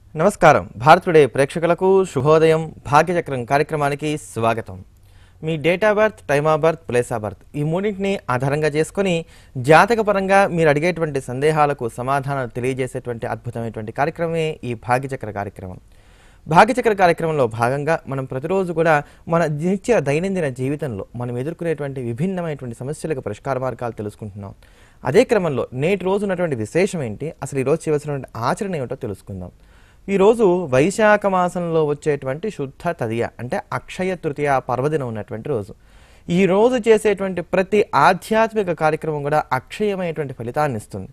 నమస్కారం భారత్ టుడే ప్రేక్షకులకు శుభోదయం భాగ్యచక్రం కార్యక్రమానికి స్వాగతం మీ date of birth time of birth place of birth ఈ మూడింటిని ఆధారంగా చేసుకొని జాతకపరంగా మీరు అడిగేటువంటి సందేహాలకు సమాధానాలు తెలియజేసేటువంటి అద్భుతమైనటువంటి కార్యక్రమమే ఈ భాగ్యచక్ర కార్యక్రమం భాగ్యచక్ర కార్యక్రమంలో భాగంగా మనం ప్రతిరోజు కూడా మన నిత్య దైనందిన జీవితంలో మనం ఎదుర్కొనేటువంటి విభిన్నమైనటువంటి సమస్యలకు పరిష్కార మార్గాలు తెలుసుకుంటున్నాం అదే క్రమంలో నేటి రోజు ఉన్నటువంటి విశేషం ఏంటి అసలు ఈ రోజు చేయవలసినటువంటి ఆచరణ ఏమిటో తెలుసుకుందాం ఈరోజు వైశాఖ మాసంలో వచ్చేటువంటి శుద్ధ తదియ అంటే అక్షయ తృతీయ పర్వదినం ఉన్నటువంటి రోజు ఈ రోజు చేసేటువంటి ప్రతి ఆధ్యాత్మిక కార్యక్రమం కూడా అక్షయమైనటువంటి ఫలితాన్ని ఇస్తుంది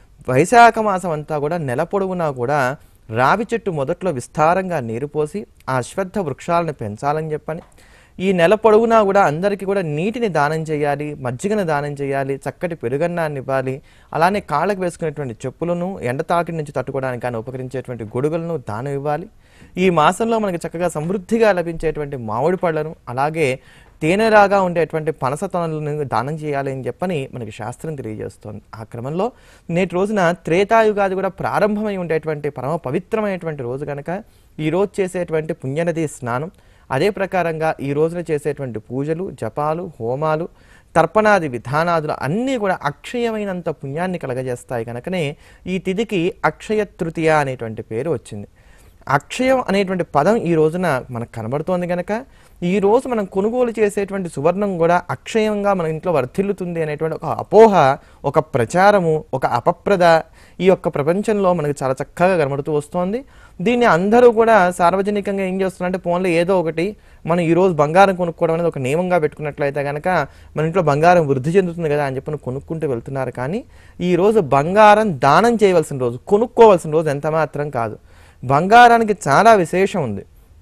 వైశాఖ మాసం అంతా కూడా నెల పొడవునా కూడా రావి చెట్టు మొదట్లో విస్తారంగా నీరు పోసి ఆ అశ్వత్థ వృక్షాలను పెంచాలని చెప్పని ఈ నెల పొడవునా కూడా అందరికీ కూడా నీటిని దానం చేయాలి మజ్జిగను దానం చేయాలి చక్కటి పెరుగన్నాన్ని ఇవ్వాలి అలానే కాళ్ళకు వేసుకునేటువంటి చెప్పులను ఎండతాకిడి నుంచి తట్టుకోవడానికి కానీ ఉపకరించేటువంటి గొడుగులను దానం ఇవ్వాలి ఈ మాసంలో మనకి చక్కగా సమృద్ధిగా లభించేటువంటి మామిడి పళ్ళను అలాగే తేనెలాగా ఉండేటువంటి పనస తొనలను దానం చేయాలి అని చెప్పని మనకి శాస్త్రం తెలియజేస్తోంది ఆ క్రమంలో నేటి రోజున త్రేతాయుగాది కూడా ప్రారంభమై ఉండేటువంటి పరమ పవిత్రమైనటువంటి రోజు కనుక ఈ రోజు చేసేటువంటి పుణ్యనది స్నానం అదే ప్రకారంగా ఈ రోజున చేసేటువంటి పూజలు జపాలు హోమాలు తర్పణాది విధానాదులు అన్నీ కూడా అక్షయమైనంత పుణ్యాన్ని కలగజేస్తాయి కనుకనే ఈ తిథికి అక్షయ తృతీయ అనేటువంటి పేరు వచ్చింది అక్షయం అనేటువంటి పదం ఈ రోజున మనకు కనబడుతోంది కనుక ఈ రోజు మనం కొనుగోలు చేసేటువంటి సువర్ణం కూడా అక్షయంగా మన ఇంట్లో వర్ధిల్లుతుంది అనేటువంటి ఒక అపోహ ఒక ప్రచారము ఒక అపప్రద ఈ యొక్క ప్రపంచంలో మనకు చాలా చక్కగా కనబడుతూ వస్తోంది దీన్ని అందరూ కూడా సార్వజనికంగా ఏం చేస్తున్నారంటే ఫోన్లో ఏదో ఒకటి మనం ఈ రోజు బంగారం కొనుక్కోవడం అనేది ఒక నియమంగా పెట్టుకున్నట్లయితే కనుక మన ఇంట్లో బంగారం వృద్ధి చెందుతుంది కదా అని చెప్పి కొనుక్కుంటూ వెళ్తున్నారు కానీ ఈ రోజు బంగారం దానం చేయవలసిన రోజు కొనుక్కోవాల్సిన రోజు ఎంత మాత్రం కాదు బంగారానికి చాలా విశేషం ఉంది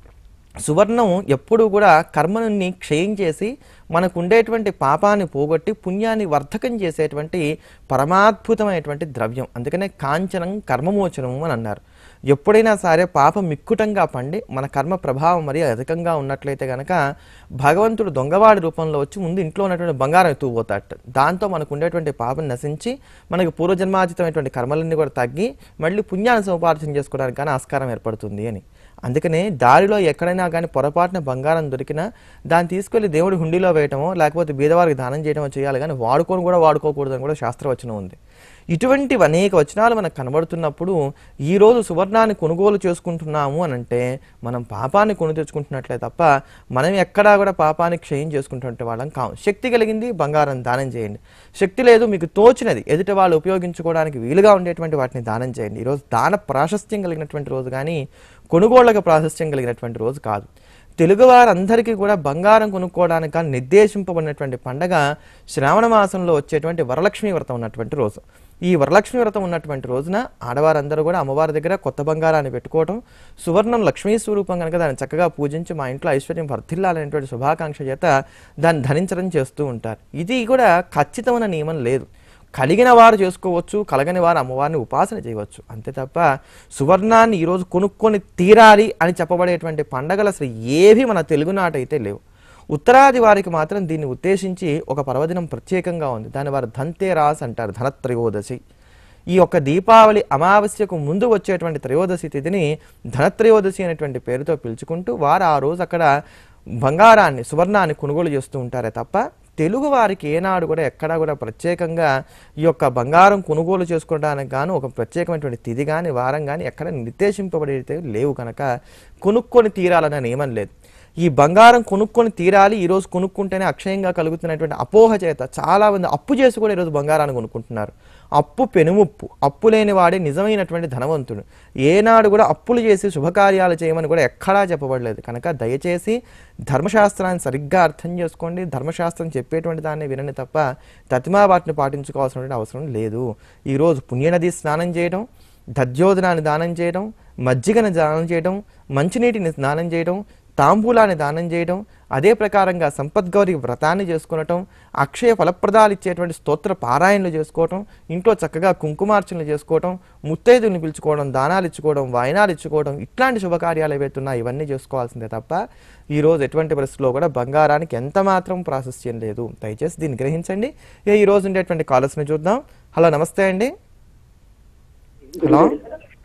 సువర్ణం ఎప్పుడూ కూడా కర్మని క్షయం చేసి మనకు ఉండేటువంటి పాపాన్ని పోగొట్టి పుణ్యాన్ని వర్ధకం చేసేటువంటి పరమాద్భుతమైనటువంటి ద్రవ్యం అందుకనే కాంచనం కర్మమోచనం అని అన్నారు ఎప్పుడైనా సరే పాపం మిక్కుటంగా పండి మన కర్మ ప్రభావం మరి అధికంగా ఉన్నట్లయితే కనుక భగవంతుడు దొంగవాడి రూపంలో వచ్చి ముందు ఇంట్లో ఉన్నటువంటి బంగారం ఎత్తుకుపోతాడు దాంతో మనకు ఉండేటువంటి పాపం నశించి మనకి పూర్వజన్మాజితమైనటువంటి కర్మలన్నీ కూడా తగ్గి మళ్ళీ పుణ్యాన్ని సముపార్జన చేసుకోవడానికి కానీ ఆస్కారం ఏర్పడుతుంది అని అందుకనే దారిలో ఎక్కడైనా కానీ పొరపాటున బంగారం దొరికినా దాన్ని తీసుకెళ్లి దేవుడి హుండీలో వేయటమో లేకపోతే బీదవారికి దానం చేయడమో చేయాలి కానీ వాడుకొని కూడా వాడుకోకూడదని కూడా శాస్త్రవచనం ఉంది ఇటువంటివి అనేక వచనాలు మనకు కనబడుతున్నప్పుడు ఈ రోజు సువర్ణాన్ని కొనుగోలు చేసుకుంటున్నాము అని అంటే మనం పాపాన్ని కొని తెచ్చుకుంటున్నట్లే తప్ప మనం ఎక్కడా కూడా పాపాన్ని క్షయం చేసుకుంటున్నట్టు వాళ్ళం కావు శక్తి కలిగింది బంగారం దానం చేయండి శక్తి లేదు మీకు తోచినది ఎదుటి వాళ్ళు ఉపయోగించుకోవడానికి వీలుగా ఉండేటువంటి వాటిని దానం చేయండి ఈరోజు దాన ప్రాశస్త్యం కలిగినటువంటి రోజు కానీ కొనుగోళ్లకు ప్రాశస్త్యం కలిగినటువంటి రోజు కాదు తెలుగువారందరికీ కూడా బంగారం కొనుక్కోవడానికి కానీ నిర్దేశింపబడినటువంటి పండగ శ్రావణ మాసంలో వచ్చేటువంటి వరలక్ష్మి వ్రతం ఉన్నటువంటి రోజు ఈ వరలక్ష్మి వ్రతం ఉన్నటువంటి రోజున ఆడవారందరూ కూడా అమ్మవారి దగ్గర కొత్త బంగారాన్ని పెట్టుకోవటం సువర్ణం లక్ష్మీ స్వరూపం కనుక దాన్ని చక్కగా పూజించి మా ఇంట్లో ఐశ్వర్యం వర్ధిల్లాలనేటువంటి శుభాకాంక్ష చేత దాన్ని ధరించడం చేస్తూ ఉంటారు ఇది కూడా ఖచ్చితమైన నియమం లేదు కలిగిన వారు చేసుకోవచ్చు కలగని వారు అమ్మవారిని ఉపాసన చేయవచ్చు అంతే తప్ప సువర్ణాన్ని ఈరోజు కొనుక్కొని తీరాలి అని చెప్పబడేటువంటి పండగలు అసలు ఏవి మన తెలుగునాట అయితే లేవు ఉత్తరాది వారికి మాత్రం దీన్ని ఉద్దేశించి ఒక పర్వదినం ప్రత్యేకంగా ఉంది దాన్ని వారు ధన్తేరాస్ అంటారు ధనత్రయోదశి ఈ యొక్క దీపావళి అమావాస్యకు ముందు వచ్చేటువంటి త్రయోదశి తిథిని ధనత్రయోదశి అనేటువంటి పేరుతో పిలుచుకుంటూ వారు ఆ రోజు అక్కడ బంగారాన్ని సువర్ణాన్ని కొనుగోలు చేస్తూ ఉంటారే తప్ప తెలుగు వారికి ఏనాడు కూడా ఎక్కడా కూడా ప్రత్యేకంగా ఈ యొక్క బంగారం కొనుగోలు చేసుకోవడానికి గాను ఒక ప్రత్యేకమైనటువంటి తిథి కానీ వారం కానీ ఎక్కడ నిర్దేశింపబడి లేవు కనుక కొనుక్కొని తీరాలనే నియమం లేదు ఈ బంగారం కొనుక్కొని తీరాలి ఈరోజు కొనుక్కుంటేనే అక్షయంగా కలుగుతున్నటువంటి అపోహ చేత చాలా మంది అప్పు చేసి కూడా ఈరోజు బంగారాన్ని కొనుక్కుంటున్నారు అప్పు పెనుముప్పు అప్పు లేని వాడే నిజమైనటువంటి ధనవంతుడు ఏనాడు కూడా అప్పులు చేసి శుభకార్యాలు చేయమని కూడా ఎక్కడా చెప్పబడలేదు కనుక దయచేసి ధర్మశాస్త్రాన్ని సరిగ్గా అర్థం చేసుకోండి ధర్మశాస్త్రం చెప్పేటువంటి దాన్ని వినండి తప్ప తతిమా వాటిని పాటించుకోవాల్సిన అవసరం లేదు ఈరోజు పుణ్యనది స్నానం చేయడం దద్యోధనాన్ని దానం చేయడం మజ్జిగను దానం చేయడం మంచినీటిని స్నానం చేయడం తాంబూలాన్ని దానం చేయడం అదే ప్రకారంగా సంపద్గౌరి వ్రతాన్ని చేసుకునటం అక్షయ ఫలప్రదాలు ఇచ్చేటువంటి స్తోత్ర పారాయణలు చేసుకోవటం ఇంట్లో చక్కగా కుంకుమార్చనలు చేసుకోవటం ముత్తైదుల్ని పిలుచుకోవడం దానాలు ఇచ్చుకోవడం వాయనాలు ఇచ్చుకోవడం ఇట్లాంటి శుభకార్యాలు ఏవైతున్నా ఇవన్నీ చేసుకోవాల్సిందే తప్ప ఈ రోజు ఎటువంటి పరిస్థితుల్లో కూడా బంగారానికి ఎంత మాత్రం ప్రాశస్త్యం లేదు దయచేసి దీన్ని గ్రహించండి ఇక ఈ రోజు ఉండేటువంటి కాలర్స్ని చూద్దాం హలో నమస్తే అండి హలో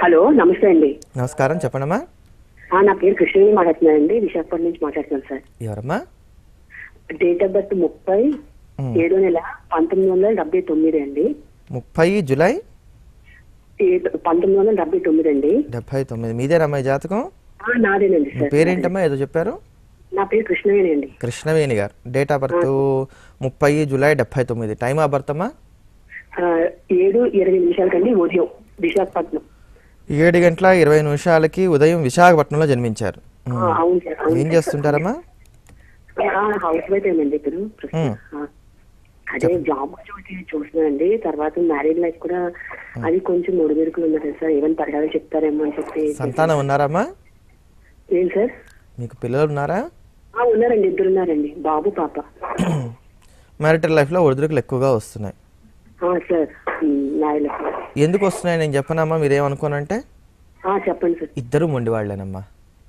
హలో నమస్తే అండి నమస్కారం చెప్పండమ్మా ఆ, నా పేరు కృష్ణవేణి మాట్లాడుతున్నానండి విశాఖపట్నం నుంచి మాట్లాడుతున్నాను సార్ ఎవరమ్మా డేట్ ఆఫ్ బర్త్ ముప్పై మ్. ఏడో నెల పంతొమ్మిది వందల డెబ్బై తొమ్మిది అండి ముప్పై జూలై ఏ- పంతొమ్మిది వందల డెబ్బై తొమ్మిది అండి డెబ్బై తొమ్మిది మీదేనమ్మా ఈ జాతకం ఆ, నాదేనండి మీ సార్ పేరేంటమ్మా ఏదో చెప్పారు నా పేరు కృష్ణవేణి అండి కృష్ణవేణి గారు డేట్ ఆఫ్ బర్త్ ముప్పై జూలై డెబ్బై తొమ్మిది టైం ఆఫ్ బర్త్ అమ్మా ఆ, ఏడు ఇరవై నిమిషాలకండి ఉదయం విశాఖపట్నం ఏడు గంటల ఇరవై నిమిషాలకి ఉదయం విశాఖపట్నంలో జన్మించారు ఆ, ఉమ్. అవును సార్ అవును ఏం చేస్తుంటారమ్మా ఆ, హౌస్ వైఫ్ ఏమండి ఇప్పుడు ప్రస్తుతం. ఆ. అదే జాబ్ ఒకటి చూస్తున్నానండి తర్వాత మ్యారేజ్ లైఫ్ కూడా అది కొంచెం ఒడిమెరుకులు ఉన్నది సార్ ఏమైనా పరిహారం చెప్తారేమో అని చెప్పి సంతానం ఉన్నారమ్మా ఏం సార్ మీకు పిల్లలు ఉన్నారా ఆ, ఉన్నారండి ఇద్దరు ఉన్నారండి బాబు పాప మ్యారిటల్ లైఫ్లో ఒడిదుడుకులు ఎక్కువగా వస్తున్నాయి ఆ, సార్ ఉమ్, నాయలకు ఎందుకు వస్తున్నాయి నేను చెప్పనమ్మా మీరేమనుకోనంటే ఆ, చెప్పండి సార్ ఇద్దరు మొండి వాళ్ళేనమ్మా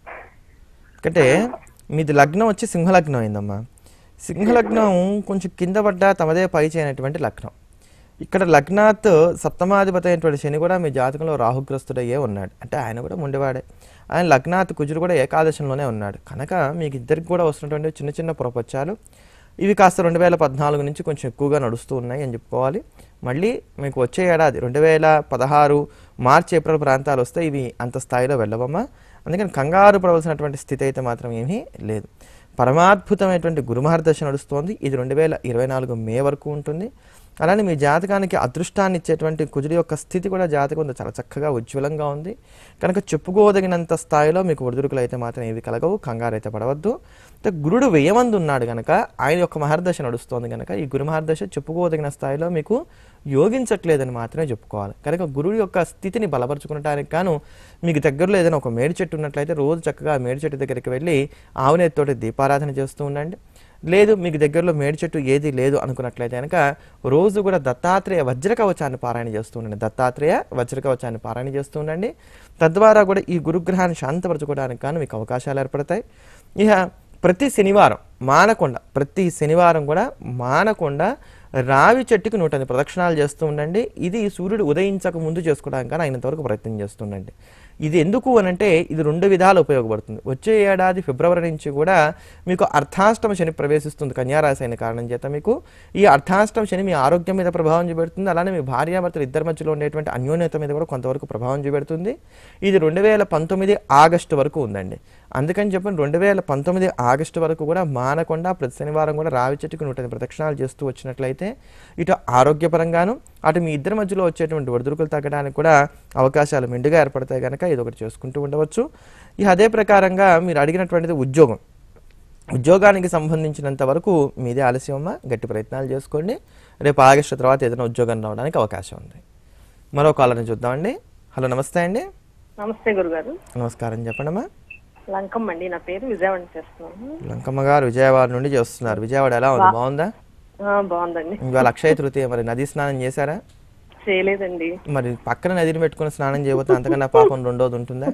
ఎందుకంటే మీది లగ్నం వచ్చి సింహలగ్నం అయిందమ్మా సింహలగ్నం కొంచెం కింద పడ్డ తమదే పై చేయనటువంటి లగ్నం ఇక్కడ లగ్నాత్ సప్తమాధిపతి అయినటువంటి శని కూడా మీ జాతకంలో రాహుగ్రస్తుడయ్యే ఉన్నాడు అంటే ఆయన కూడా మొండివాడే ఆయన లగ్నాత్ కుజుడు కూడా ఏకాదశంలోనే ఉన్నాడు కనుక మీకు ఇద్దరికి కూడా వస్తున్నటువంటి చిన్న చిన్న ప్రపంచాలు ఇవి కాస్త రెండు వేల పద్నాలుగు నుంచి కొంచెం ఎక్కువగా నడుస్తూ ఉన్నాయి అని చెప్పుకోవాలి మళ్ళీ మీకు వచ్చే ఏడాది రెండు వేల పదహారు మార్చి ఏప్రిల్ ప్రాంతాలు వస్తే ఇవి అంత స్థాయిలో వెళ్ళవమ్మా అందుకని కంగారు పడవలసినటువంటి స్థితి అయితే మాత్రం ఏమీ లేదు పరమాద్భుతమైనటువంటి గురుమహర్దశ నడుస్తోంది ఇది రెండు వేల ఇరవై నాలుగు మే వరకు ఉంటుంది అలానే మీ జాతకానికి అదృష్టాన్ని ఇచ్చేటువంటి కుజుడి యొక్క స్థితి కూడా జాతకం చాలా చక్కగా ఉజ్వలంగా ఉంది కనుక చెప్పుకోదగినంత స్థాయిలో మీకు ఒడిదుడుకులు అయితే మాత్రం ఏవి కలగవు కంగారు అయితే పడవద్దు అంటే గురుడు వ్యయమందు ఉన్నాడు కనుక ఆయన యొక్క మహర్దశ నడుస్తోంది కనుక ఈ గురు మహర్దశ చెప్పుకోదగిన స్థాయిలో మీకు యోగించట్లేదని మాత్రమే చెప్పుకోవాలి కనుక గురువు యొక్క స్థితిని బలపరుచుకునడానికి గాను మీకు దగ్గరలో ఏదైనా ఒక మేడి చెట్టు ఉన్నట్లయితే రోజు చక్కగా ఆ మేడి చెట్టు దగ్గరికి వెళ్ళి ఆవునేతితోటి దీపారాధన చేస్తూ ఉండండి లేదు మీకు దగ్గరలో మేడి చెట్టు ఏది లేదు అనుకున్నట్లయితే కనుక రోజు కూడా దత్తాత్రేయ వజ్ర కవచాన్ని పారాయణ చేస్తూ ఉండండి దత్తాత్రేయ వజ్ర కవచాన్ని పారాయణ చేస్తూ ఉండండి తద్వారా కూడా ఈ గురుగ్రహాన్ని శాంతపరచుకోవడానికి గాను మీకు అవకాశాలు ఏర్పడతాయి ఇక ప్రతి శనివారం మానకుండా ప్రతి శనివారం కూడా మానకుండా రావి చెట్టుకి నూట ఎనిమిది ప్రదక్షిణాలు చేస్తూ ఉండండి ఇది సూర్యుడు ఉదయించక ముందు చేసుకోవడానికి కానీ అయినంతవరకు ప్రయత్నం చేస్తుండండి ఇది ఎందుకు అనంటే ఇది రెండు విధాలు ఉపయోగపడుతుంది వచ్చే ఏడాది ఫిబ్రవరి నుంచి కూడా మీకు అర్ధాష్టమ శని ప్రవేశిస్తుంది కన్యారాశి అయిన కారణం చేత మీకు ఈ అర్ధాష్టమ శని మీ ఆరోగ్యం మీద ప్రభావం చూపెడుతుంది అలానే మీ భార్యాభర్తలు ఇద్దరి మధ్యలో ఉండేటువంటి అన్యోన్యత మీద కూడా కొంతవరకు ప్రభావం చూపెడుతుంది ఇది రెండు వేల పంతొమ్మిది ఆగస్టు వరకు ఉందండి అందుకని చెప్పని రెండు వేల పంతొమ్మిది ఆగస్టు వరకు కూడా మానకుండా ప్రతి శనివారం కూడా రావి చెట్టుకు నూట ఎనిమిది ప్రదక్షిణాలు చేస్తూ వచ్చినట్లయితే ఇటు ఆరోగ్యపరంగాను అటు మీ ఇద్దరి మధ్యలో వచ్చేటువంటి ఒడిదుడుకులు తగ్గడానికి కూడా అవకాశాలు మెండుగా ఏర్పడతాయి కనుక ఇది ఒకటి చేసుకుంటూ ఉండవచ్చు ఇక అదే ప్రకారంగా మీరు అడిగినటువంటిది ఉద్యోగం ఉద్యోగానికి సంబంధించినంత వరకు మీదే ఆలస్యమమ్మా గట్టి ప్రయత్నాలు చేసుకోండి రేపు ఆగస్టు తర్వాత ఏదైనా ఉద్యోగం రావడానికి అవకాశం ఉంది మరో కాలర్ని చూద్దామండి హలో నమస్తే అండి నమస్తే గురుగారు నమస్కారం చెప్పండమ్మా లంకమ్మ అండి నా పేరు విజయవాడ చేస్తున్నాను లంకమ్మ గారు విజయవాడ నుండి చేస్తున్నారు విజయవాడ ఎలా ఉంది బాగుందా ఆ, బాగుందండి ఇవాళ అక్షయ తృతీయ మరి నది స్నానం చేశారా చేయలేదండి మరి పక్కన నదిని పెట్టుకుని స్నానం చేయబోతే అంతకన్నా పాపం రెండోది ఉంటుందా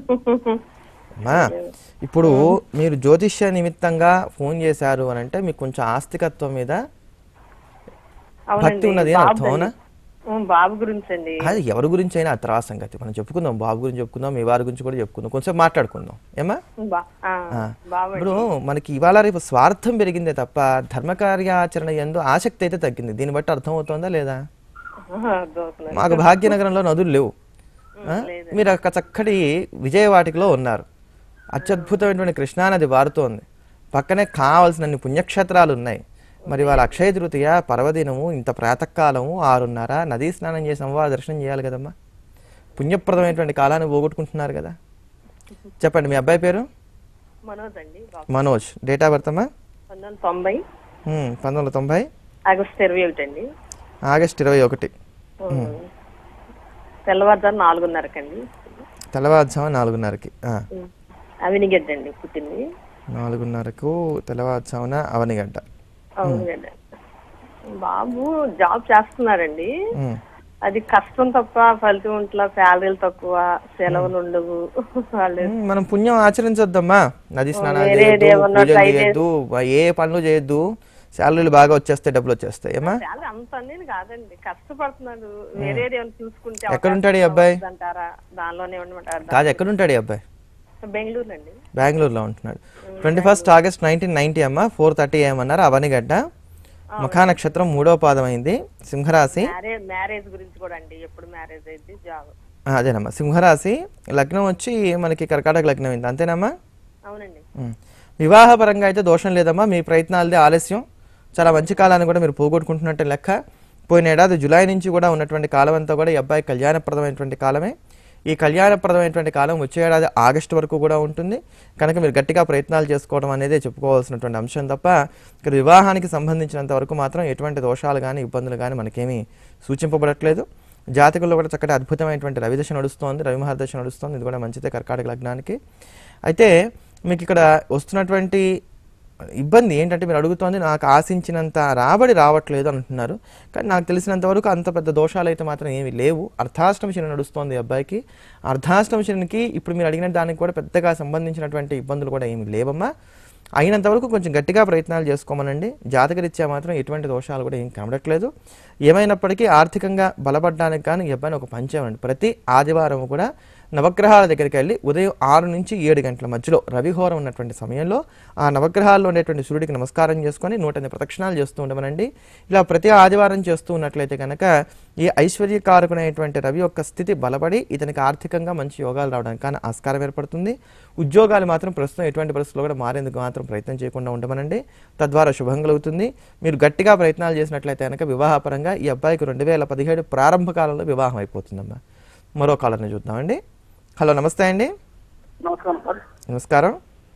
అమ్మా ఇప్పుడు మీరు జ్యోతిష్య నిమిత్తంగా ఫోన్ చేశారు అని అంటే మీకు కొంచెం ఆస్తికత్వం మీద భక్తి ఉన్నది అని అర్థం, అవునా? ఆ, బాబు గురించి అండి అది ఎవరి గురించి అయినా అది తర్వాత సంగతి మనం చెప్పుకుందాం బాబు గురించి చెప్పుకుందాం మీ వారి గురించి కూడా చెప్పుకుందాం కొంచెం మాట్లాడుకుందాం ఏమా బా- ఆ, ఆ. బాబు ఇప్పుడు మనకి ఇవాళ రేపు స్వార్థం పెరిగిందే తప్ప ధర్మకార్యాచరణ ఎందు ఆసక్తి అయితే తగ్గింది దీన్ని బట్టి అర్థమవుతోందా లేదా అర్థమవుతుంది మాకు భాగ్యనగరంలో నదులు లేవు ఆ? మీరు ఒక చక్కటి విజయవాటికలో ఉన్నారు అత్యద్భుతమైనటువంటి కృష్ణానది వారుతోంది పక్కనే కావాల్సినన్ని పుణ్యక్షేత్రాలు ఉన్నాయి మరి వాళ్ళ అక్షయ తృతీయ పర్వదినము ఇంత ప్రాతకాలము ఆరున్నర నదీ స్నానం చేసి అమ్మవారి దర్శనం చేయాలి కదమ్మా పుణ్యప్రదమైనటువంటి కాలాన్ని పోగొట్టుకుంటున్నారు కదా చెప్పండి మీ అబ్బాయి పేరు మనోజ్ అండి బాబు మనోజ్ డేట్ ఆఫ్ బర్త్ అమ్మా పంతొమ్మిది వందల తొంభై హ్మ్, పంతొమ్మిది వందల తొంభై ఆగస్టు ఇరవై ఒకటి అండి ఆగస్ట్ ఇరవై ఒకటి తెల్లవారుజాము నాలుగున్నరకండి తెల్లవారుజాము నాలుగున్నరకి ఆ, అవినిగడ్డ అండి పుట్టింది నాలుగున్నరకు తెల్లవారుజామున అవనిగడ్డ అవునుగడ్డ బాబు జాబ్ చేస్తున్నారండి హ్మ్. అది కష్టం తప్ప ఫలితం ఉంట్లా శాలరీలు తక్కువ సెలవులు ఉండవు వాళ్ళు ఉమ్, మనం పుణ్యం ఆచరించొద్దమ్మా నది స్నానాలు వేరేది చేయొద్దు ఏమన్నా పూజలు try చేయొద్దు ఏ పనులు చేయొద్దు శాలరీలు బాగా వచ్చేస్తాయి డబ్బులు వచ్చేస్తాయి ఏమా చాలా అంత అనేది కాదండి కష్టపడుతున్నాడు వేరేది ఏమైనా చూసుకుంటే ఎక్కడ ఉంటాడు ఈ అబ్బాయి? అంటారా దానిలోనే ఉండమంటారా కాదు ఎక్కడుంటాడు ఈ అబ్బాయి బెంగళూరు అండి బెంగళూరులో ఉంటున్నాడు twenty first August nineteen ninety అమ్మ ఫోర్ థర్టీ ఏమన్నారు అవనిగడ్డ మఖా నక్షత్రం మూడో పాదం అయింది సింహరాశి మ్యారేజ్ మ్యారేజ్ గురించి కూడా అండి ఎప్పుడు మ్యారేజ్ అయింది జాబ్ ఆ, అదేనమ్మా సింహరాశి లగ్నం వచ్చి మనకి కర్కాటక లగ్నం అయింది అంతేనమ్మా అవునండి ఉమ్. వివాహపరంగా అయితే దోషం లేదమ్మా మీ ప్రయత్నాలదే ఆలస్యం చాలా మంచి కాలాన్ని కూడా మీరు పోగొట్టుకుంటున్నట్టు లెక్క పోయిన ఏడాది జూలై నుంచి కూడా ఉన్నటువంటి కాలం అంతా కూడా ఈ అబ్బాయి కళ్యాణప్రదమైనటువంటి కాలమే ఈ కళ్యాణప్రదమైనటువంటి కాలం వచ్చే ఏడాది ఆగస్టు వరకు కూడా ఉంటుంది కనుక మీరు గట్టిగా ప్రయత్నాలు చేసుకోవడం అనేది చెప్పుకోవాల్సినటువంటి అంశం తప్ప ఇక్కడ వివాహానికి సంబంధించినంత వరకు మాత్రం ఎటువంటి దోషాలు కానీ ఇబ్బందులు కానీ మనకేమీ సూచింపబడట్లేదు జాతకుల్లో కూడా చక్కటి అద్భుతమైనటువంటి రవిదశ నడుస్తోంది రవి మహర్దశ నడుస్తోంది ఇది కూడా మంచిదే కర్కాటక లగ్నానికి అయితే మీకు ఇక్కడ వస్తున్నటువంటి ఇబ్బంది ఏంటంటే మీరు అడుగుతోంది నాకు ఆశించినంత రాబడి రావట్లేదు అంటున్నారు కానీ నాకు తెలిసినంత వరకు అంత పెద్ద దోషాలు అయితే మాత్రం ఏమీ లేవు అర్ధాష్టమ శని నడుస్తోంది ఈ అబ్బాయికి అర్ధాష్టమ శనికి ఇప్పుడు మీరు అడిగిన దానికి కూడా పెద్దగా సంబంధించినటువంటి ఇబ్బందులు కూడా ఏమీ లేవమ్మా అయినంత వరకు కొంచెం గట్టిగా ప్రయత్నాలు చేసుకోమనండి జాతకరీత్యా మాత్రం ఎటువంటి దోషాలు కూడా ఏం కనబడట్లేదు ఏమైనప్పటికీ ఆర్థికంగా బలపడడానికి కానీ ఈ అబ్బాయిని ఒక పంచేవండి ప్రతి ఆదివారం కూడా నవగ్రహాల దగ్గరికి వెళ్ళి ఉదయం ఆరు నుంచి ఏడు గంటల మధ్యలో రవిహోరం ఉన్నటువంటి సమయంలో ఆ నవగ్రహాల్లో ఉండేటువంటి సూర్యుడికి నమస్కారం చేసుకొని నూట ఎనిమిది ప్రదక్షిణాలు చేస్తూ ఉండమనండి ఇలా ప్రతి ఆదివారం చేస్తూ ఉన్నట్లయితే కనుక ఈ ఐశ్వర్యకారకునైనటువంటి రవి యొక్క స్థితి బలపడి ఇతనికి ఆర్థికంగా మంచి యోగాలు రావడానికి కానీ ఆస్కారం ఏర్పడుతుంది ఉద్యోగాలు మాత్రం ప్రస్తుతం ఎటువంటి పరిస్థితుల్లో కూడా మారేందుకు మాత్రం ప్రయత్నం చేయకుండా ఉండమనండి తద్వారా శుభం కలుగుతుంది మీరు గట్టిగా ప్రయత్నాలు చేసినట్లయితే కనుక వివాహపరంగా ఈ అబ్బాయికి రెండు వేల పదిహేడు ప్రారంభ కాలంలో వివాహం అయిపోతుందమ్మా మరో కాలర్ని చూద్దామండి హలో నమస్తే అండి నమస్కారం సార్ నమస్కారం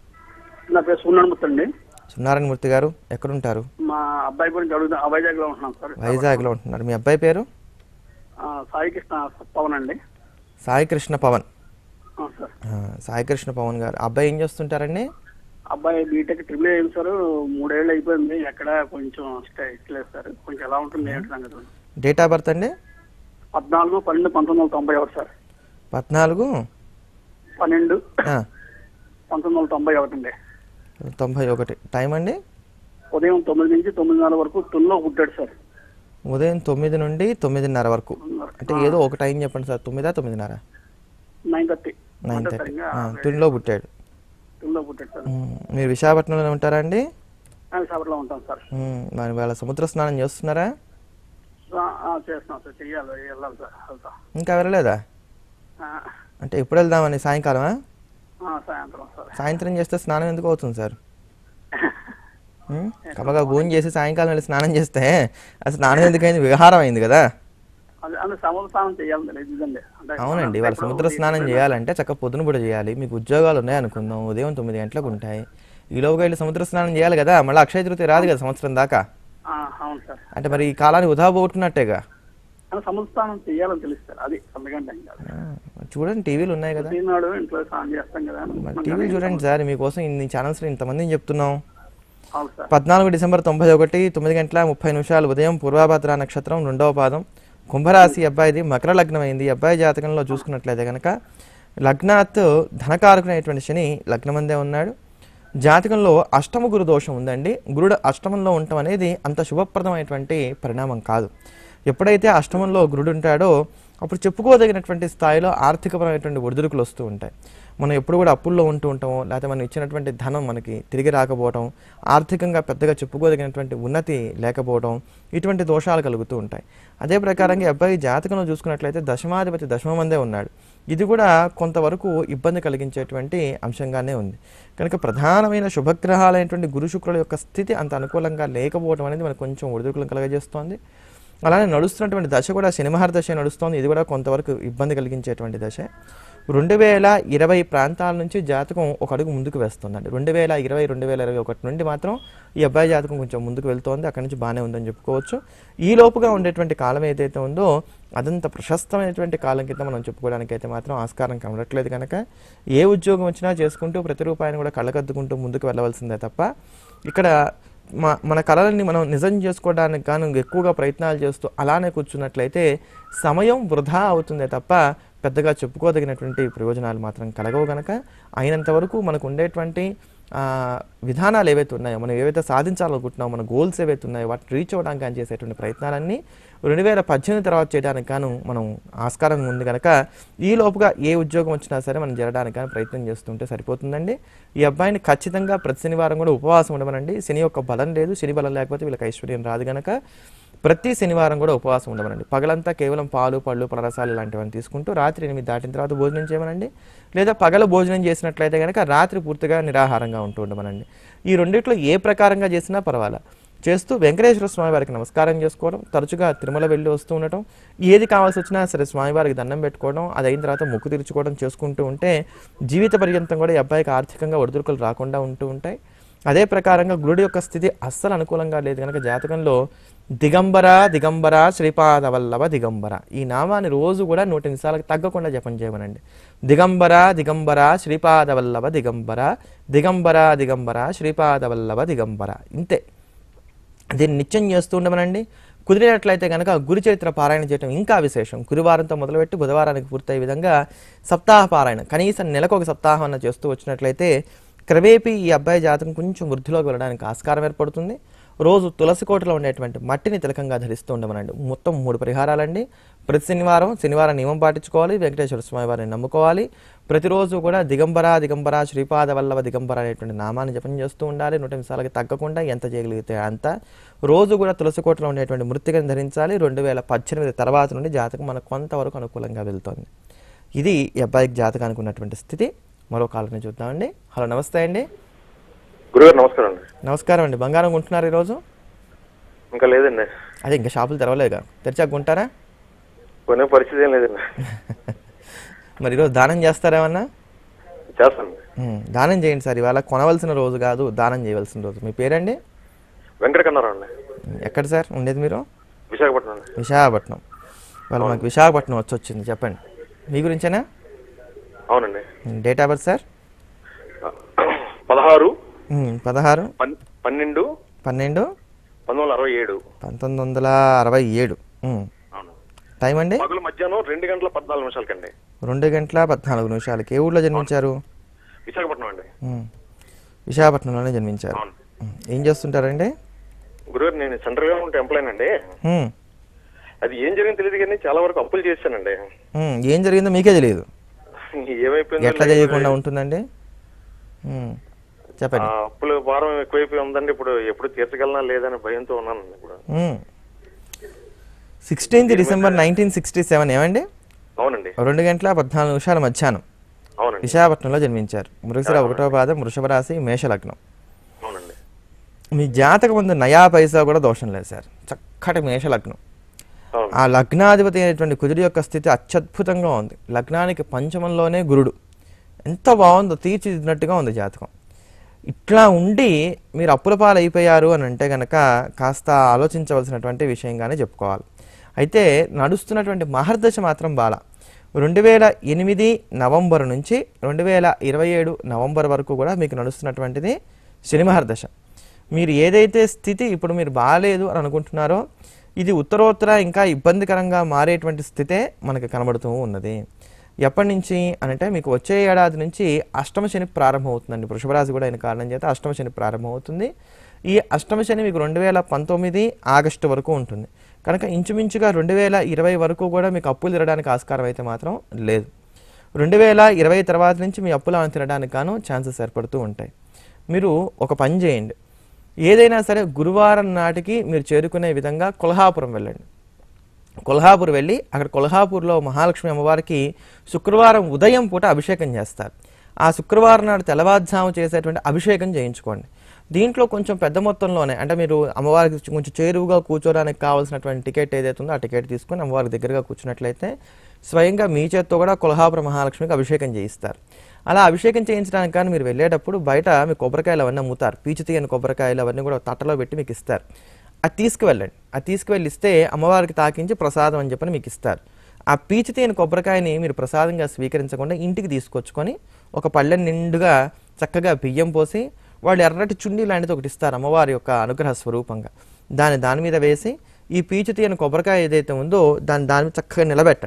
నా పేరు సూర్యనారాయణమూర్తి అండి సత్యనారాయణమూర్తి గారు ఎక్కడుంటారు మా అబ్బాయి గురించి అడుగుతా వైజాగ్ లో ఉంటున్నాం సార్ వైజాగ్లో ఉంటున్నారు మీ అబ్బాయి పేరు ఆ, సాయి కృష్ణ పవన్ అండి సాయి కృష్ణ పవన్ ఆ, సార్ ఆ, సాయి కృష్ణ పవన్ గారు అబ్బాయి ఏం చేస్తుంటారండి అబ్బాయి బీటెక్ ట్రిపుల్ అయింది సార్ మూడేళ్ళు అయిపోయింది ఎక్కడ కొంచెం స్టేట్ లేదు సార్ కొంచెం ఎలా ఉంటుంది ఏంటి సంగతి డేట్ ఆఫ్ బర్త్ అండి పద్నాలుగు పన్నెండు పంతొమ్మిది వందల తొంభై ఒకటి సార్ పద్నాలుగు పన్నెండు ఆ, పంతొమ్మిది వందల తొంభై ఒకటి అండి తొంభై ఒకటి టైం అండి ఉదయం తొమ్మిది నుంచి తొమ్మిదిన్నర వరకు తుల్లో పుట్టాడు సార్ ఉదయం తొమ్మిది నుండి తొమ్మిదిన్నర వరకు అంటే ఏదో ఒక టైం చెప్పండి సార్ తొమ్మిదా తొమ్మిదిన్నర నైన్ థర్టీ నైన్ థర్టీ తునిలో పుట్టాడు తుల్లో పుట్టాడు సార్ ఉమ్, మీరు విశాఖపట్నంలో ఉంటారా అండి ఆ, విశాఖపట్నంలో ఉంటాం సార్ ఉమ్, మరి వాళ్ళ సముద్ర స్నానం చేస్తున్నారా ఆ, ఆ, చేస్తున్నాం సార్ చెయ్యాలి వెళ్ళాలి సార్ వెళ్తాం ఇంకా వెళ్ళలేదా ఆ, అంటే ఎప్పుడు వెళ్దామని సాయంకాలమా ఆ, సాయంత్రం సార్ సాయంత్రం చేస్తే స్నానం ఎందుకు అవుతుంది సార్ ఉమ్, కమ్మగా భోజనం చేసి సాయంకాలం వెళ్ళి స్నానం చేస్తే అది స్నానం ఎందుకైంది విహారం అయింది కదా అదే అంటే సముద్ర స్నానం చేయాలి లేదు ఇదండి అంటే అవునండి వాళ్ళ సముద్ర స్నానం చేయాలంటే చక్కగా పొద్దున పూట చేయాలి మీకు ఉద్యోగాలు ఉన్నాయి అనుకుందాం ఉదయం తొమ్మిది గంటలకు ఉంటాయి ఈలోగా వెళ్ళి సముద్ర స్నానం చేయాలి కదా మళ్ళీ అక్షయ తృతీయ రాదు కదా సంవత్సరం దాకా ఆ, అవును సార్ అంటే మరి ఈ కాలాన్ని వృధా పోగొట్టున్నట్టేగా అంటే సముద్ర స్నానం చేయాలని తెలుస్తారు అది అందుకంటే ఏం కాదు ఆ, చూడండి టీవీలు ఉన్నాయి కదా తిన్నాడు ఇంట్లో స్నానం చేస్తాం కదా మరి టీవీలు చూడండి సార్ మీకోసం ఇన్ని ఛానల్స్లో ఇంతమందిని చెప్తున్నాం అవును సార్ పద్నాలుగు డిసెంబర్ తొంభై ఒకటి తొమ్మిది గంటల ముప్పై నిమిషాలు ఉదయం పూర్వభద్ర నక్షత్రం రెండవ పాదం కుంభరాశి అబ్బాయిది మకర లగ్నం అయింది ఈ అబ్బాయి జాతకంలో చూసుకున్నట్లయితే కనుక లగ్నాత్ ధనకారకునైనటువంటి శని లగ్నమందే ఉన్నాడు జాతకంలో అష్టమ గురు దోషం ఉందండి గురుడు అష్టమంలో ఉండటం అనేది అంత శుభప్రదమైనటువంటి పరిణామం కాదు ఎప్పుడైతే అష్టమంలో గురుడు ఉంటాడో అప్పుడు చెప్పుకోదగినటువంటి స్థాయిలో ఆర్థికపరమైనటువంటి ఒడిదుడుకులు వస్తూ ఉంటాయి మనం ఎప్పుడు కూడా అప్పుల్లో ఉంటూ ఉంటామో లేకపోతే మనం ఇచ్చినటువంటి ధనం మనకి తిరిగి రాకపోవడం ఆర్థికంగా పెద్దగా చెప్పుకోదగినటువంటి ఉన్నతి లేకపోవడం ఇటువంటి దోషాలు కలుగుతూ ఉంటాయి అదే ప్రకారంగా ఈ అబ్బాయి జాతకంలో చూసుకున్నట్లయితే దశమాధిపతి దశమందే ఉన్నాడు ఇది కూడా కొంతవరకు ఇబ్బంది కలిగించేటువంటి అంశంగానే ఉంది కనుక ప్రధానమైన శుభగ్రహాలైనటువంటి గురు శుక్రుల యొక్క స్థితి అంత అనుకూలంగా లేకపోవడం అనేది మనకు కొంచెం ఒడిదుడుకులను కలగజేస్తోంది అలానే నడుస్తున్నటువంటి దశ కూడా శనిమహార దశ నడుస్తోంది ఇది కూడా కొంతవరకు ఇబ్బంది కలిగించేటువంటి దశ రెండు వేల ఇరవై ప్రాంతాల నుంచి జాతకం ఒక అడుగు ముందుకు వేస్తుందండి రెండు వేల ఇరవై రెండు వేల ఇరవై ఒకటి నుండి మాత్రం ఈ అబ్బాయి జాతకం కొంచెం ముందుకు వెళ్తోంది అక్కడి నుంచి బాగానే ఉందని చెప్పుకోవచ్చు ఈ లోపుగా ఉండేటువంటి కాలం ఏదైతే ఉందో అదంత ప్రశస్తమైనటువంటి కాలం కింద మనం చెప్పుకోవడానికి అయితే మాత్రం ఆస్కారం కనబడట్లేదు కనుక ఏ ఉద్యోగం వచ్చినా చేసుకుంటూ ప్రతి రూపాయిని కూడా కళ్ళకద్దుకుంటూ ముందుకు వెళ్ళవలసిందే తప్ప ఇక్కడ మా మన కళలని మనం నిజం చేసుకోవడానికి గాను ఎక్కువగా ప్రయత్నాలు చేస్తూ అలానే కూర్చున్నట్లయితే సమయం వృధా అవుతుందే తప్ప పెద్దగా చెప్పుకోదగినటువంటి ప్రయోజనాలు మాత్రం కలగవు గనక అయినంత వరకు మనకు ఉండేటువంటి ఆ, విధానాలు ఏవైతే ఉన్నాయో మనం ఏవైతే సాధించాలనుకుంటున్నామో మన గోల్స్ ఏవైతే ఉన్నాయో వాటిని రీచ్ అవ్వడానికి అని చేసేటువంటి ప్రయత్నాలన్నీ రెండు వేల పద్దెనిమిది తర్వాత చేయడానికి గాను మనం ఆస్కారం ఉంది కనుక ఈ లోపుగా ఏ ఉద్యోగం వచ్చినా సరే మనం జరగడానికి కానీ ప్రయత్నం చేస్తుంటే సరిపోతుందండి ఈ అబ్బాయిని ఖచ్చితంగా ప్రతి శనివారం కూడా ఉపవాసం ఉండమనండి శని యొక్క బలం లేదు శని బలం లేకపోతే వీళ్ళకి ఐశ్వర్యం రాదు గనక ప్రతి శనివారం కూడా ఉపవాసం ఉండమనండి పగలంతా కేవలం పాలు పళ్ళు పలరసాలు ఇలాంటివన్నీ తీసుకుంటూ రాత్రి ఎనిమిది దాటిన తర్వాత భోజనం చేయమనండి లేదా పగల భోజనం చేసినట్లయితే కనుక రాత్రి పూర్తిగా నిరాహారంగా ఉంటూ ఉండమనండి ఈ రెండిట్లో ఏ ప్రకారంగా చేసినా పర్వాలా చేస్తూ వెంకటేశ్వర స్వామి వారికి నమస్కారం చేసుకోవడం తరచుగా తిరుమల వెళ్ళి వస్తూ ఉండటం ఏది కావాల్సి వచ్చినా సరే స్వామివారికి దండం పెట్టుకోవడం అది అయిన తర్వాత ముక్కు తీర్చుకోవడం చేసుకుంటూ ఉంటే జీవిత పర్యంతం కూడా ఈ అబ్బాయికి ఆర్థికంగా ఒడిదుడుకులు రాకుండా ఉంటూ ఉంటాయి అదే ప్రకారంగా గురుడి యొక్క స్థితి అస్సలు అనుకూలంగా లేదు కనుక జాతకంలో దిగంబర దిగంబర శ్రీపాద వల్లభ దిగంబర ఈ నామాన్ని రోజు కూడా నూట నిమిషాలకు తగ్గకుండా జపం చేయమనండి దిగంబర దిగంబర శ్రీపాద వల్లభ దిగంబర దిగంబర దిగంబర శ్రీపాద వల్లభ దిగంబర ఇంతే దీన్ని నిత్యం చేస్తూ ఉండమనండి కుదిరినట్లయితే కనుక గురు చరిత్ర పారాయణ చేయడం ఇంకా విశేషం గురువారంతో మొదలుపెట్టి బుధవారానికి పూర్తయ్యే విధంగా సప్తాహ పారాయణ కనీసం నెలకు ఒక సప్తాహం అన్న చేస్తూ వచ్చినట్లయితే క్రమేపీ ఈ అబ్బాయి జాతకం కొంచెం వృద్ధిలోకి వెళ్ళడానికి ఆస్కారం ఏర్పడుతుంది రోజు తులసి కోటలో ఉండేటువంటి మట్టిని తిలకంగా ధరిస్తూ ఉండమనండి మొత్తం మూడు పరిహారాలండి ప్రతి శనివారం శనివారం నియమం పాటించుకోవాలి వెంకటేశ్వర స్వామి వారిని నమ్ముకోవాలి ప్రతిరోజు కూడా దిగంబర దిగంబర శ్రీపాద వల్లభ దిగంబర అనేటువంటి నామాన్ని జపం చేస్తూ ఉండాలి నూట నిమిషాలకి తగ్గకుండా ఎంత చేయగలిగితే అంత రోజు కూడా తులసి కోటలో ఉండేటువంటి మృతికను ధరించాలి రెండు వేల పద్దెనిమిది తర్వాత నుండి జాతకం మనకు కొంతవరకు అనుకూలంగా వెళ్తోంది ఇది ఈ అబ్బాయికి జాతకానికి ఉన్నటువంటి స్థితి మరో కాలని చూద్దామండి హలో నమస్తే అండి గురుగారు నమస్కారం అండి నమస్కారం అండి బంగారం కొంటున్నారు ఈరోజు ఇంకా లేదండి అదే ఇంకా షాపులు తెరవలేదుగా తెరిచాక కొంటారా కొనే పరిస్థితి ఏం లేదండి మరి ఈరోజు దానం చేస్తారేమన్నా చేస్తాను ఉమ్, దానం చేయండి సార్ ఇవాళ కొనవలసిన రోజు కాదు దానం చేయవలసిన రోజు మీ పేరండి వెంకట కన్నారావు అండి ఉమ్, ఎక్కడ సార్ ఉండేది మీరు విశాఖపట్నం అండి విశాఖపట్నం వాళ్ళు మాకు విశాఖపట్నం వచ్చి వచ్చింది చెప్పండి మీ గురించేనా అవునండి డేట్ ఆఫ్ బర్త్ సార్ పదహారు ఉమ్, పదహారు పన్ పన్నెండు పన్నెండు పంతొమ్మిది వందల అరవై ఏడు పంతొమ్మిది వందల అరవై ఏడు ఉమ్. అవును టైం అండి పగలు మధ్యాహ్నం రెండు గంటల పద్నాలుగు నిమిషాలకండి రెండు గంటల పద్నాలుగు నిమిషాలకి ఏ ఊళ్ళో జన్మించారు విశాఖపట్నం అండి ఉమ్. విశాఖపట్నంలోనే జన్మించారు అవును ఉమ్. ఏం చేస్తుంటారండి గురుగారు నేను సెంట్రల్ గవర్నమెంట్ ఎంప్లాయన్ అండి ఉమ్. అది ఏం జరిగింది తెలియదు కానీ చాలా వరకు అప్పులు చేశానండి ఉమ్. ఏం జరిగిందో మీకే తెలియదు ఏమైపోయిందో ఎట్లా లేదు. చేయకుండా ఉంటుందండి ఉమ్. ఆ చెప్పండి అప్పుల భారం ఎక్కువైపోయి ఉందండి ఇప్పుడు ఎప్పుడు తీర్చగలనా లేదని భయంతో ఉన్నానండి ఇప్పుడు sixteenth December nineteen sixty seven ఏమండి అవునండి రెండు గంటల పద్నాలుగు నిమిషాల మధ్యాహ్నం అవునండి విశాఖపట్నంలో జన్మించారు మృగశిర ఒకటో పాదం వృషభ రాశి మేషలగ్నం అవునండి మీ జాతక ముందు నయా పైసా కూడా దోషం లేదు సార్ చక్కటి మేషలగ్నం అవును ఆ లగ్నాధిపతి అయినటువంటి కుజుడి యొక్క స్థితి అత్యద్భుతంగా ఉంది లగ్నానికి పంచమంలోనే గురుడు ఎంత బాగుందో తీర్చిదిద్దినట్టుగా ఉంది జాతకం ఇట్లా ఉండి మీరు అప్పుల పాలు అయిపోయారు అని అంటే గనక కాస్త ఆలోచించవలసినటువంటి విషయంగానే చెప్పుకోవాలి అయితే నడుస్తున్నటువంటి మహర్దశ మాత్రం బాల రెండు వేల ఎనిమిది నవంబర్ నుంచి రెండు వేల ఇరవై ఏడు నవంబర్ వరకు కూడా మీకు నడుస్తున్నటువంటిది శని మహర్దశ మీరు ఏదైతే స్థితి ఇప్పుడు మీరు బాగాలేదు అని అనుకుంటున్నారో ఇది ఉత్తరోత్తర ఇంకా ఇబ్బందికరంగా మారేటువంటి స్థితే మనకి కనబడుతూ ఉన్నది ఎప్పటి నుంచి అనంటే మీకు వచ్చే ఏడాది నుంచి అష్టమ శని ప్రారంభమవుతుందండి వృషభ రాశి కూడా అయిన కారణం చేత అష్టమ శని ప్రారంభమవుతుంది ఈ అష్టమ శని మీకు రెండు వేల పంతొమ్మిది ఆగస్టు వరకు ఉంటుంది కనుక ఇంచుమించుగా రెండు వేల ఇరవై వరకు కూడా మీకు అప్పులు తిరగడానికి ఆస్కారం అయితే మాత్రం లేదు రెండు వేల ఇరవై తర్వాత నుంచి మీ అప్పులు ఏమైనా తినడానికి గాను ఛాన్సెస్ ఏర్పడుతూ ఉంటాయి మీరు ఒక పని చేయండి ఏదైనా సరే గురువారం నాటికి మీరు చేరుకునే విధంగా కొల్హాపురం వెళ్ళండి కొల్హాపూర్ వెళ్ళి అక్కడ కొల్హాపూర్లో మహాలక్ష్మి అమ్మవారికి శుక్రవారం ఉదయం పూట అభిషేకం చేస్తారు ఆ శుక్రవారం నాడు తెల్లవారుజాము చేసేటువంటి అభిషేకం చేయించుకోండి దీంట్లో కొంచెం పెద్ద మొత్తంలోనే అంటే మీరు అమ్మవారికి కొంచెం చేరువుగా కూర్చోడానికి కావాల్సినటువంటి టికెట్ ఏదైతే ఉందో ఆ టికెట్ తీసుకొని అమ్మవారి దగ్గరగా కూర్చున్నట్లయితే స్వయంగా మీ చేత్తో కూడా కొల్హాపుర మహాలక్ష్మికి అభిషేకం చేయిస్తారు అలా అభిషేకం చేయించడానికి కానీ మీరు వెళ్ళేటప్పుడు బయట మీ కొబ్బరికాయలు అవన్నీ అమ్ముతారు పీచు తీయని కొబ్బరికాయలు అవన్నీ కూడా తట్టలో పెట్టి మీకు ఇస్తారు అది తీసుకువెళ్ళండి అది తీసుకువెళ్ళి ఇస్తే అమ్మవారికి తాకించి ప్రసాదం అని చెప్పని మీకు ఇస్తారు ఆ పీచు తీయని కొబ్బరికాయని మీరు ప్రసాదంగా స్వీకరించకుండా ఇంటికి తీసుకొచ్చుకొని ఒక పళ్ళెం నిండుగా చక్కగా బియ్యం పోసి వాళ్ళు ఎర్రటి చుండి లాంటిది ఒకటి ఇస్తారు అమ్మవారి యొక్క అనుగ్రహ స్వరూపంగా దాన్ని దాని మీద వేసి ఈ పీచు తీయని కొబ్బరికాయ ఏదైతే ఉందో దాన్ని దాని మీద చక్కగా నిలబెట్టండి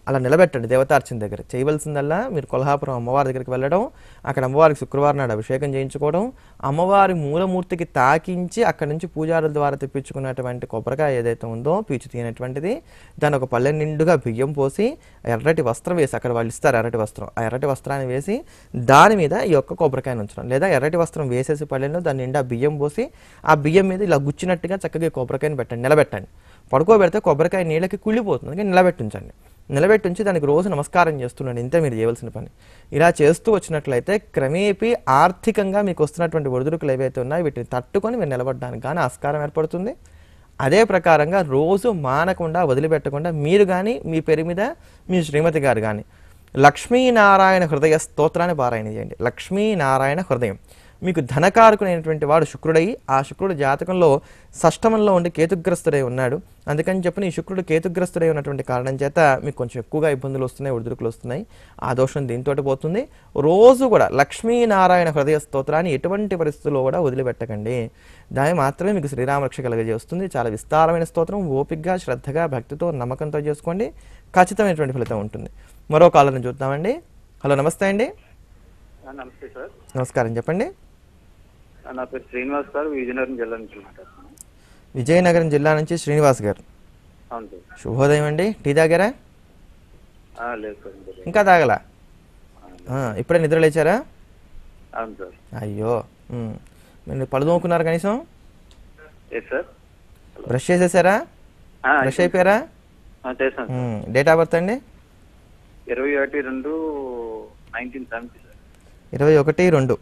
అలా నిలబెట్టండి దేవతార్చన దగ్గర చేయవలసిందల్లా మీరు కొల్హాపురం అమ్మవారి దగ్గరికి వెళ్ళడం అక్కడ అమ్మవారికి శుక్రవారం నాడు అభిషేకం చేయించుకోవడం అమ్మవారి మూలమూర్తికి తాకించి అక్కడి నుంచి పూజారుల ద్వారా తెప్పించుకున్నటువంటి కొబ్బరికాయ ఏదైతే ఉందో పీచు తీయనటువంటిది దాని ఒక పల్లె నిండుగా బియ్యం పోసి ఎర్రటి వస్త్రం వేసి అక్కడ వాళ్ళు ఇస్తారు ఎర్రటి వస్త్రం ఆ ఎర్రటి వస్త్రాన్ని వేసి దాని మీద ఈ యొక్క కొబ్బరికాయను ఉంచడం లేదా ఎర్రటి వస్త్రం వేసేసి పల్లెల్లో దాని నిండా బియ్యం పోసి ఆ బియ్యం మీద ఇలా గుచ్చినట్టుగా చక్కగా ఈ కొబ్బరికాయని పెట్టండి నిలబెట్టండి పడుకోబెడితే కొబ్బరికాయ నీళ్ళకి కుళ్ళిపోతుంది అందుకని నిలబెట్టి ఉంచండి నిలబెట్టి ఉంచి దానికి రోజు నమస్కారం చేస్తుండండి ఇంతే మీరు చేయవలసిన పని ఇలా చేస్తూ వచ్చినట్లయితే క్రమేపీ ఆర్థికంగా మీకు వస్తున్నటువంటి ఒడిదుడుకులు ఏవైతే ఉన్నాయో వీటిని తట్టుకొని మీరు నిలబడడానికి కానీ ఆస్కారం ఏర్పడుతుంది అదే ప్రకారంగా రోజు మానకుండా వదిలిపెట్టకుండా మీరు కానీ మీ పేరు మీద మీ శ్రీమతి గారు కానీ లక్ష్మీనారాయణ హృదయ స్తోత్రాన్ని పారాయణ చేయండి లక్ష్మీనారాయణ హృదయం మీకు ధనకారకుడైనటువంటి వాడు శుక్రుడై ఆ శుక్రుడు జాతకంలో షష్టమంలో ఉండి కేతుగ్రస్తుడై ఉన్నాడు అందుకని చెప్పిన ఈ శుక్రుడు కేతుగ్రస్తుడై ఉన్నటువంటి కారణం చేత మీకు కొంచెం ఎక్కువగా ఇబ్బందులు వస్తున్నాయి ఒడిదుడుకులు వస్తున్నాయి ఆ దోషం దీంతో పోతుంది రోజు కూడా లక్ష్మీనారాయణ హృదయ స్తోత్రాన్ని ఎటువంటి పరిస్థితుల్లో కూడా వదిలిపెట్టకండి దాన్ని మాత్రమే మీకు శ్రీరామరక్ష కలగజేస్తుంది చాలా విస్తారమైన స్తోత్రం ఓపికగా శ్రద్ధగా భక్తితో నమ్మకంతో చేసుకోండి ఖచ్చితమైనటువంటి ఫలితం ఉంటుంది మరో కాలర్ని చూద్దామండి హలో నమస్తే అండి నమస్తే సార్ నమస్కారం చెప్పండి నా పేరు శ్రీనివాస్ సార్ విజయనగరం జిల్లా నుంచి మాట్లాడుతున్నాను విజయనగరం జిల్లా నుంచి శ్రీనివాస్ గారు అవును సార్ శుభోదయం అండి టీ తాగారా ఆ, లేదు సార్ ఇంకా లేదు. ఇంకా తాగలా ఆ, ఇప్పుడే నిద్ర లేచారా అవును సార్ అయ్యో ఉమ్. మీరు పళ్ళు తోముకున్నారు కనీసం ఏ సార్ బ్రష్ చేసేసారా ఆ, బ్రష్ అయిపోయారా ఆ, చేశాను సార్ డేట్ ఆఫ్ బర్త్ అండి ఇరవై ఒకటి రెండు నైన్టీన్ సెవెంటీ సార్ ఇరవై ఒకటి రెండు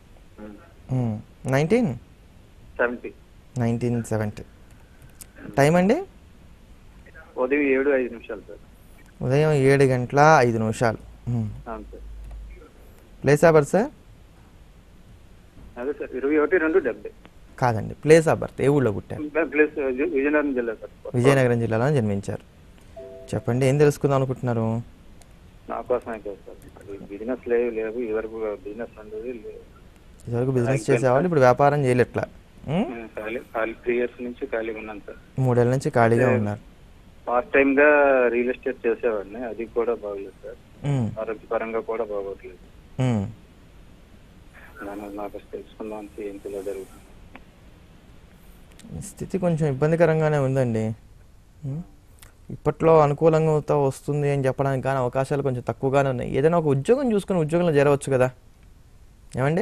nineteen seventy nineteen seventy time అండి ఉదయం ఏడు ఐదు నిమిషాలు సార్ ఉదయం ఏడు గంటల ఐదు నిమిషాలు ఉమ్. అవును sir place of birth sir అదే సార్ ఇరవై ఒకటి రెండు డెబ్బై కాదండి ప్లేస్ ఆఫ్ బర్త్ ఏ ఊళ్ళో పుట్టారు ప్లస్ విజయ- విజయనగరం జిల్లా సార్ విజయనగరం జిల్లాలో జన్మించారు చెప్పండి ఏం తెలుసుకుందాం అనుకుంటున్నారు నా కోసమే కదా సార్ అది బిజినెస్ లేవు లేవు ఇదివరకు బిజినెస్ ఉండేది లేవు ఇదివరకు బిజినెస్ చేసేవాళ్ళు ఇప్పుడు వ్యాపారం చేయలేట్లా ఉమ్? నేను ఖాళీ ఖాళీ త్రీ ఇయర్స్ నుంచి ఖాళీగా ఉన్నాను సార్ మూడేళ్ళ నుంచి ఖాళీగా ఉన్నారు పార్ట్ టైం గా రియల్ ఎస్టేట్ చేసేవాడిని అది కూడా బాగలేదు సార్ ఉమ్, ఆరోగ్యపరంగా కూడా బాగోట్లేదు ఉమ్. నేను నాకు తెలుసుకుందాం అంటే ఏం తెలియజరుగుతుంది స్థితి కొంచెం ఇబ్బందికరంగానే ఉందండి ఉమ్. ఇప్పట్లో అనుకూలంగా వస్తుంది అని చెప్పడానికి కానీ అవకాశాలు కొంచెం తక్కువగానే ఉన్నాయి ఏదైనా ఒక ఉద్యోగం చూసుకుని ఉద్యోగంలో చేరవచ్చు కదా ఏమండి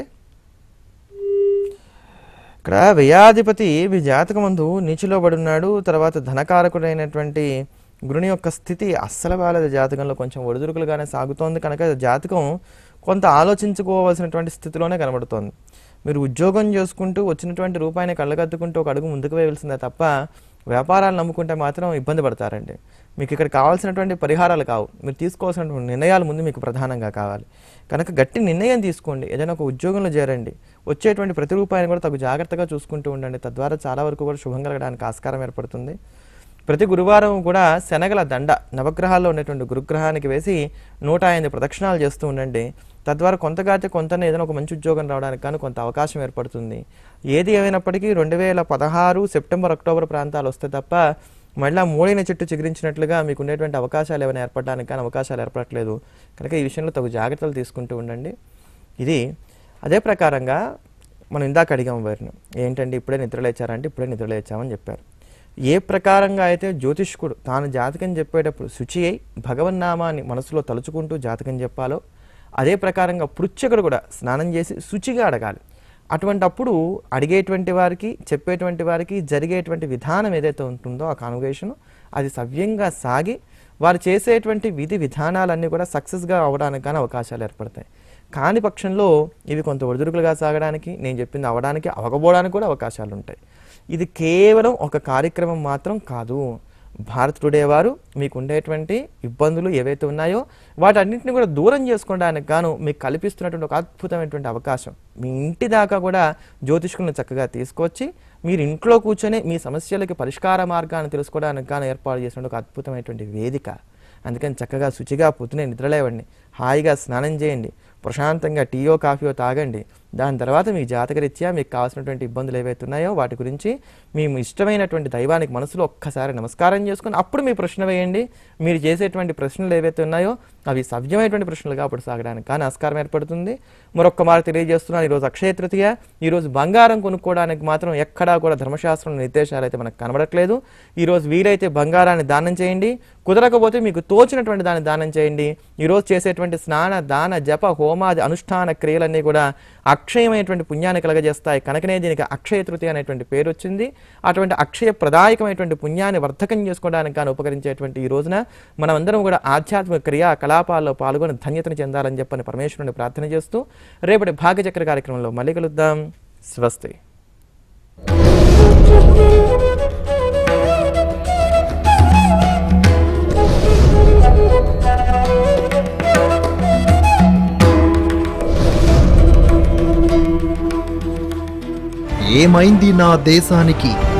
ఇక్కడ వ్యయాధిపతి మీ జాతకం ముందు నీచిలో పడున్నాడు తర్వాత ధనకారకుడైనటువంటి గురుని యొక్క స్థితి అస్సలు బాలేదు జాతకంలో కొంచెం ఒడిదుడుకులుగానే సాగుతోంది కనుక జాతకం కొంత ఆలోచించుకోవాల్సినటువంటి స్థితిలోనే కనబడుతోంది మీరు ఉద్యోగం చేసుకుంటూ వచ్చినటువంటి రూపాయిని కళ్ళగద్దుకుంటూ ఒక అడుగు ముందుకు వేయవలసిందే తప్ప వ్యాపారాలు నమ్ముకుంటే మాత్రం ఇబ్బంది పడతారండి మీకు ఇక్కడ కావాల్సినటువంటి పరిహారాలు కావు మీరు తీసుకోవాల్సినటువంటి నిర్ణయాలు ముందు మీకు ప్రధానంగా కావాలి కనుక గట్టి నిర్ణయం తీసుకోండి ఏదైనా ఒక ఉద్యోగంలో చేరండి వచ్చేటువంటి ప్రతి రూపాయిని కూడా తగు జాగ్రత్తగా చూసుకుంటూ ఉండండి తద్వారా చాలా వరకు కూడా శుభం కలగడానికి ఆస్కారం ఏర్పడుతుంది ప్రతి గురువారం కూడా శనగల దండ నవగ్రహాల్లో ఉన్నటువంటి గురుగ్రహానికి వేసి నూట ఎనిమిది ప్రదక్షిణాలు చేస్తూ ఉండండి తద్వారా కొంతగాతే కొంతనే ఏదైనా ఒక మంచి ఉద్యోగం రావడానికి కానీ కొంత అవకాశం ఏర్పడుతుంది ఏది ఏమైనప్పటికీ రెండు వేల పదహారు సెప్టెంబర్ అక్టోబర్ ప్రాంతాలు వస్తే తప్ప మళ్ళీ మూడైన చెట్టు చిగురించినట్లుగా మీకు ఉండేటువంటి అవకాశాలు ఏమైనా ఏర్పడడానికి కానీ అవకాశాలు ఏర్పడట్లేదు కనుక ఈ విషయంలో తగు జాగ్రత్తలు తీసుకుంటూ ఉండండి ఇది అదే ప్రకారంగా మనం ఇందాక అడిగాం వారిని ఏంటంటే ఇప్పుడే నిద్రలేచారంటే ఇప్పుడే నిద్రలేచామని చెప్పారు ఏ ప్రకారంగా అయితే జ్యోతిష్కుడు తాను జాతకం చెప్పేటప్పుడు శుచి అయి భగవన్నామాన్ని మనసులో తలుచుకుంటూ జాతకం చెప్పాలో అదే ప్రకారంగా పృచ్ఛకుడు కూడా స్నానం చేసి శుచిగా అడగాలి అటువంటి అప్పుడు అడిగేటువంటి వారికి చెప్పేటువంటి వారికి జరిగేటువంటి విధానం ఏదైతే ఉంటుందో ఆ కాన్వర్జేషన్ అది సవ్యంగా సాగి వారు చేసేటువంటి విధి విధానాలన్నీ కూడా సక్సెస్గా అవ్వడానికి కానీ అవకాశాలు ఏర్పడతాయి కాని పక్షంలో ఇవి కొంత ఒడిదుడుకులుగా సాగడానికి నేను చెప్పింది అవ్వడానికి అవకపోవడానికి కూడా అవకాశాలు ఉంటాయి ఇది కేవలం ఒక కార్యక్రమం మాత్రం కాదు భారత్ టుడే వారు మీకు ఉండేటువంటి ఇబ్బందులు ఏవైతే ఉన్నాయో వాటన్నింటిని కూడా దూరం చేసుకోవడానికి గాను మీకు కల్పిస్తున్నటువంటి ఒక అద్భుతమైనటువంటి అవకాశం మీ ఇంటి దాకా కూడా జ్యోతిష్కులను చక్కగా తీసుకొచ్చి మీరు ఇంట్లో కూర్చొని మీ సమస్యలకి పరిష్కార మార్గాన్ని తెలుసుకోవడానికి గాను ఏర్పాటు చేసిన ఒక అద్భుతమైనటువంటి వేదిక అందుకని చక్కగా శుచిగా పొద్దునే నిద్రలేవండి హాయిగా స్నానం చేయండి ప్రశాంతంగా టీయో కాఫీయో తాగండి దాని తర్వాత మీ జాతకరీత్యా మీకు కావాల్సినటువంటి ఇబ్బందులు ఏవైతే ఉన్నాయో వాటి గురించి మీ ఇష్టమైనటువంటి దైవానికి మనసులో ఒక్కసారి నమస్కారం చేసుకుని అప్పుడు మీ ప్రశ్న వేయండి మీరు చేసేటువంటి ప్రశ్నలు ఏవైతే ఉన్నాయో అవి సవ్యమైనటువంటి ప్రశ్నలుగా అప్పుడు సాగడానికి కానీ ఆస్కారం ఏర్పడుతుంది మరొక్క మాట తెలియజేస్తున్నాను ఈరోజు అక్షయ తృతీయ ఈరోజు బంగారం కొనుక్కోవడానికి మాత్రం ఎక్కడా కూడా ధర్మశాస్త్రం నిర్దేశాలు అయితే మనకు కనబడట్లేదు ఈరోజు వీలైతే బంగారాన్ని దానం చేయండి కుదరకపోతే మీకు తోచినటువంటి దాన్ని దానం చేయండి ఈరోజు చేసేటువంటి స్నాన దాన జప హోమాది అనుష్ఠాన క్రియలన్నీ కూడా అక్షయమైనటువంటి పుణ్యాన్ని కలగజేస్తాయి కనుకనే దీనికి అక్షయ తృతీయ అనేటువంటి పేరు వచ్చింది అటువంటి అక్షయ ప్రదాయకమైనటువంటి పుణ్యాన్ని వర్ధకం చేసుకోవడానికి కానీ ఉపకరించేటువంటి ఈ రోజున మనమందరం కూడా ఆధ్యాత్మిక క్రియా కలాపాల్లో పాల్గొని ధన్యతను చెందాలని చెప్పని పరమేశ్వరుని ప్రార్థన చేస్తూ రేపటి భాగ్యచక్ర కార్యక్రమంలో మళ్ళీ కలుద్దాం స్వస్తి ఏమైంది నా దేశానికి